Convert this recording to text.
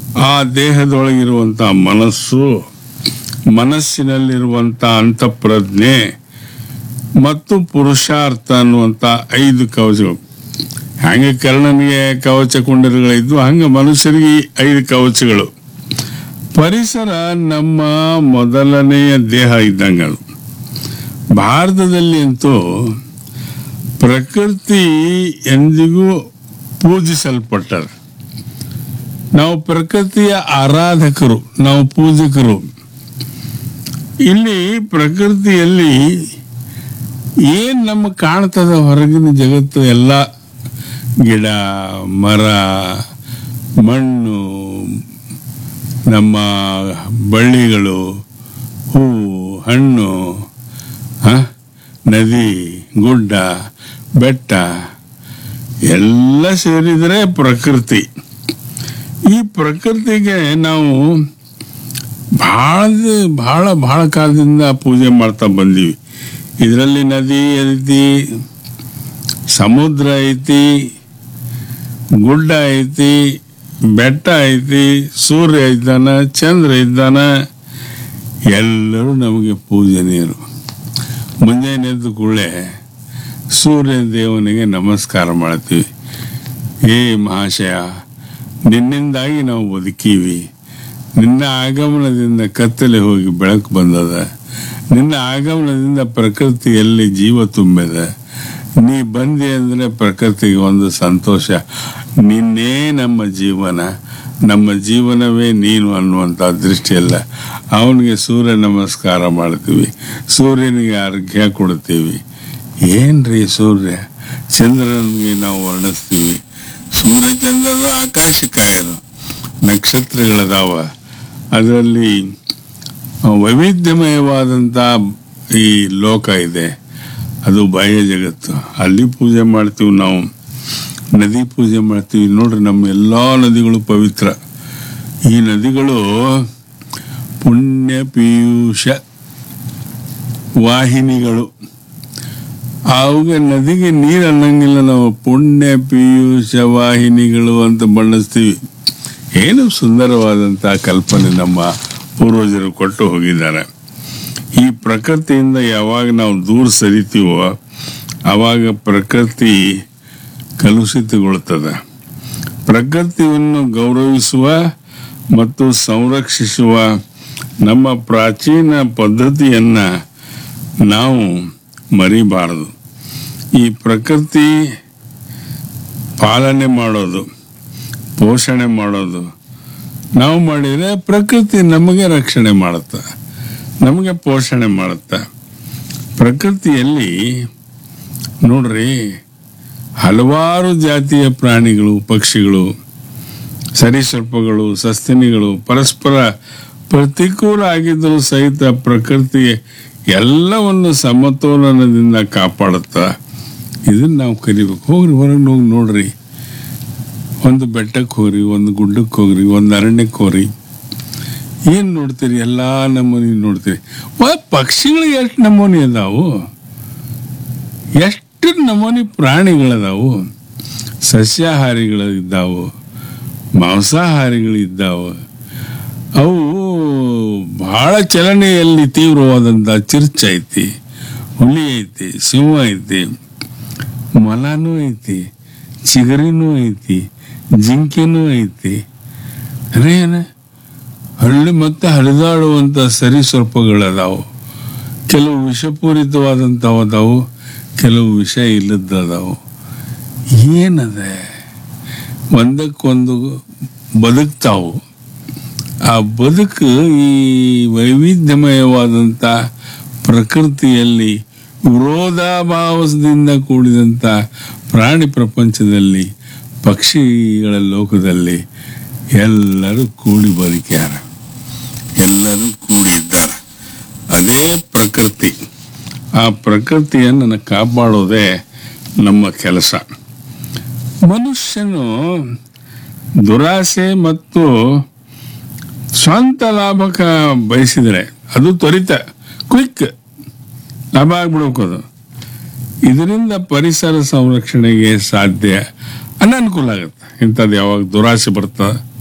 ಆ ದೇಹದೊಳಗಿರುವಂಥ ಮನಸ್ಸು ಮನಸ್ಸಿನಲ್ಲಿರುವಂಥ ಅಂತಃಪ್ರಜ್ಞೆ ಮತ್ತು ಪುರುಷಾರ್ಥ ಅನ್ನುವಂಥ ಐದು ಕವಚಗಳು ಹಂಗೆ ಕರ್ಣನಿಗೆ ಕವಚ ಕುಂಡಲಗಳಿದ್ದು ಹಂಗೆ ಮನುಷ್ಯರಿಗೆ ಈ ಐದು ಕವಚಗಳು ಪರಿಸರ ನಮ್ಮ ಮೊದಲನೆಯ ದೇಹ ಇದ್ದಂಗೆ ಅದು ಭಾರತದಲ್ಲಿ ಅಂತೂ ಪ್ರಕೃತಿ ಎಂದಿಗೂ ಪೂಜಿಸಲ್ಪಟ್ಟದ ನಾವು ಪ್ರಕೃತಿಯ ಆರಾಧಕರು ನಾವು ಪೂಜಕರು ಇಲ್ಲಿ ಪ್ರಕೃತಿಯಲ್ಲಿ ಏನ್ ನಮ್ಮ ಕಾಣ್ತದ ಹೊರಗಿನ ಜಗತ್ತು ಎಲ್ಲ ಗಿಡ ಮರ ಮಣ್ಣು ನಮ್ಮ ಬಳ್ಳಿಗಳು ಹೂವು ಹಣ್ಣು ಹ? ನದಿ ಗುಡ್ಡ ಬೆಟ್ಟ ಎಲ್ಲ ಸೇರಿದರೆ ಪ್ರಕೃತಿ ಈ ಪ್ರಕೃತಿಗೆ ನಾವು ಭಾಳ ಭಾಳ ಭಾಳ ಕಾಲದಿಂದ ಪೂಜೆ ಮಾಡ್ತಾ ಬಂದೀವಿ ಇದರಲ್ಲಿ ನದಿ ಐತಿ ಸಮುದ್ರ ಐತಿ ಗುಡ್ಡ ಐತಿ ಬೆಟ್ಟ ಐತಿ ಸೂರ್ಯ ಇದ್ದಾನ ಚಂದ್ರ ಇದ್ದಾನ ಎಲ್ಲರೂ ನಮಗೆ ಪೂಜನೀಯರು ಮುಂಜಾನೆ ಎದ್ದು ಕೂಡಲೇ ಸೂರ್ಯ ದೇವನಿಗೆ ನಮಸ್ಕಾರ ಮಾಡ್ತೀವಿ ಏ ಮಹಾಶಯ ನಿನ್ನಿಂದಾಗಿ ನಾವು ಬದುಕೀವಿ ನಿನ್ನ ಆಗಮನದಿಂದ ಕತ್ತಲೆ ಹೋಗಿ ಬೆಳಕು ಬಂದದ ನಿನ್ನ ಆಗಮನದಿಂದ ಪ್ರಕೃತಿಯಲ್ಲಿ ಜೀವ ತುಂಬಿದ ನೀ ಬಂದಿ ಅಂದರೆ ಪ್ರಕೃತಿಗೆ ಒಂದು ಸಂತೋಷ ನಿನ್ನೇ ನಮ್ಮ ಜೀವನ ನಮ್ಮ ಜೀವನವೇ ನೀನು ಅನ್ನುವಂಥ ದೃಷ್ಟಿಯಲ್ಲ ಅವನಿಗೆ ಸೂರ್ಯ ನಮಸ್ಕಾರ ಮಾಡ್ತೀವಿ ಸೂರ್ಯನಿಗೆ ಅರ್ಘ್ಯ ಕೊಡ್ತೀವಿ ಏನ್ರಿ ಸೂರ್ಯ ಚಂದ್ರನಿಗೆ ನಾವು ವರ್ಣಿಸ್ತೀವಿ ಸೂರ್ಯ ಚಂದ್ರರು ಆಕಾಶಕ್ಕಾಯರು ನಕ್ಷತ್ರಗಳದಾವ ಅದರಲ್ಲಿ ವೈವಿಧ್ಯಮಯವಾದಂಥ ಈ ಲೋಕ ಇದೆ ಅದು ಬಾಹ್ಯ ಜಗತ್ತು ಅಲ್ಲಿ ಪೂಜೆ ಮಾಡ್ತೀವಿ ನಾವು ನದಿ ಪೂಜೆ ಮಾಡ್ತೀವಿ ನೋಡ್ರಿ ನಮ್ಮ ಎಲ್ಲ ನದಿಗಳು ಪವಿತ್ರ ಈ ನದಿಗಳು ಪುಣ್ಯ ಪೀಯೂಷ ವಾಹಿನಿಗಳು ಅವುಗೆ ನದಿಗೆ ನೀರು ಅನ್ನಂಗಿಲ್ಲ ನಾವು ಪುಣ್ಯ ಪೀಯೂಷ ವಾಹಿನಿಗಳು ಅಂತ ಬಣ್ಣಿಸ್ತೀವಿ ಏನು ಸುಂದರವಾದಂಥ ಕಲ್ಪನೆ ನಮ್ಮ ಪೂರ್ವಜರು ಕೊಟ್ಟು ಹೋಗಿದ್ದಾರೆ ಈ ಪ್ರಕೃತಿಯಿಂದ ಯಾವಾಗ ನಾವು ದೂರ ಸರಿತೀವೋ ಆವಾಗ ಪ್ರಕೃತಿ ಕಲುಷಿತಗೊಳ್ತದೆ ಪ್ರಕೃತಿಯನ್ನು ಗೌರವಿಸುವ ಮತ್ತು ಸಂರಕ್ಷಿಸುವ ನಮ್ಮ ಪ್ರಾಚೀನ ಪದ್ಧತಿಯನ್ನು ನಾವು ಮರಿಬಾರದು ಈ ಪ್ರಕೃತಿ ಪಾಲನೆ ಮಾಡೋದು ಪೋಷಣೆ ಮಾಡೋದು ನಾವು ಮಾಡಿದರೆ ಪ್ರಕೃತಿ ನಮಗೆ ರಕ್ಷಣೆ ಮಾಡುತ್ತೆ ನಮಗೆ ಪೋಷಣೆ ಮಾಡುತ್ತೆ ಪ್ರಕೃತಿಯಲ್ಲಿ ನೋಡ್ರಿ ಹಲವಾರು ಜಾತಿಯ ಪ್ರಾಣಿಗಳು ಪಕ್ಷಿಗಳು ಸರೀಸೃಪಗಳು ಸಸ್ತನಿಗಳು ಪರಸ್ಪರ ಪ್ರತಿಕೂಲ ಆಗಿದ್ದರೂ ಸಹಿತ ಪ್ರಕೃತಿ ಎಲ್ಲವನ್ನು ಸಮತೋಲನದಿಂದ ಕಾಪಾಡುತ್ತಾ ಇದನ್ನ ನಾವು ಕಲಿಬೇಕು ಹೋಗ್ರಿ ಹೊರಗೆ ಹೋಗಿ ನೋಡ್ರಿ ಒಂದು ಬೆಟ್ಟಕ್ಕೆ ಹೋಗ್ರಿ ಒಂದು ಗುಡ್ಡಕ್ಕೆ ಹೋಗ್ರಿ ಒಂದು ಅರಣ್ಯಕ್ಕೆ ಹೋಗ್ರಿ ಏನು ನೋಡ್ತೀರಿ ಎಲ್ಲ ನಮೂನಿ ನೋಡ್ತೀರಿ ವ ಪಕ್ಷಿಗಳಿಗೆ ಎಷ್ಟು ನಮೂನಿ ಅದಾವು ಎಷ್ಟು ನಮೂನಿ ಪ್ರಾಣಿಗಳದಾವು ಸಸ್ಯಾಹಾರಿಗಳಿದ್ದಾವು ಮಾಂಸಾಹಾರಿಗಳಿದ್ದಾವು ಅವು ಬಹಳ ಚಲನೆಯಲ್ಲಿ ತೀವ್ರವಾದಂಥ ಚಿರ್ಚ ಐತಿ ಹುಲಿ ಐತಿ ಸಿಂಹ ಐತಿ ಮೊಲನೂ ಐತಿ ಚಿಗರಿನೂ ಐತಿ ಜಿಂಕೆನೂ ಐತಿ ಅದೇನ ಹಳ್ಳಿ ಮತ್ತೆ ಹರಿದಾಡುವಂಥ ಸರೀಸೃಪಗಳದಾವು ಕೆಲವು ವಿಷಪೂರಿತವಾದಂಥವು ಅದಾವು ಕೆಲವು ವಿಷ ಇಲ್ಲದದಾವು ಏನದೆ ಒಂದಕ್ಕೊಂದು ಬದುಕ್ತಾವು ಆ ಬದುಕು ಈ ವೈವಿಧ್ಯಮಯವಾದಂಥ ಪ್ರಕೃತಿಯಲ್ಲಿ ವಿರೋಧಾಭಾವದಿಂದ ಕೂಡಿದಂಥ ಪ್ರಾಣಿ ಪ್ರಪಂಚದಲ್ಲಿ ಪಕ್ಷಿಗಳ ಲೋಕದಲ್ಲಿ ಎಲ್ಲರೂ ಕೂಡಿ ಬದುಕ್ಯಾರ ಎಲ್ಲರೂ ಕೂಡಿದ್ದಾರೆ ಅದೇ ಪ್ರಕೃತಿ ಆ ಪ್ರಕೃತಿಯನ್ನು ಕಾಪಾಡೋದೇ ನಮ್ಮ ಕೆಲಸ ಮನುಷ್ಯನು ದುರಾಸೆ ಮತ್ತು ಸ್ವಂತ ಲಾಭಕ ಬಯಸಿದರೆ ಅದು ತ್ವರಿತ ಕ್ವಿಕ್ ಲಾಭ ಆಗ್ಬಿಡ್ಬೇಕು ಅದು ಇದರಿಂದ ಪರಿಸರ ಸಂರಕ್ಷಣೆಗೆ ಸಾಧ್ಯ ಅನನುಕೂಲ ಆಗುತ್ತೆ ಇಂಥದ್ದು ಯಾವಾಗ ದುರಾಸೆ ಬರ್ತದೆ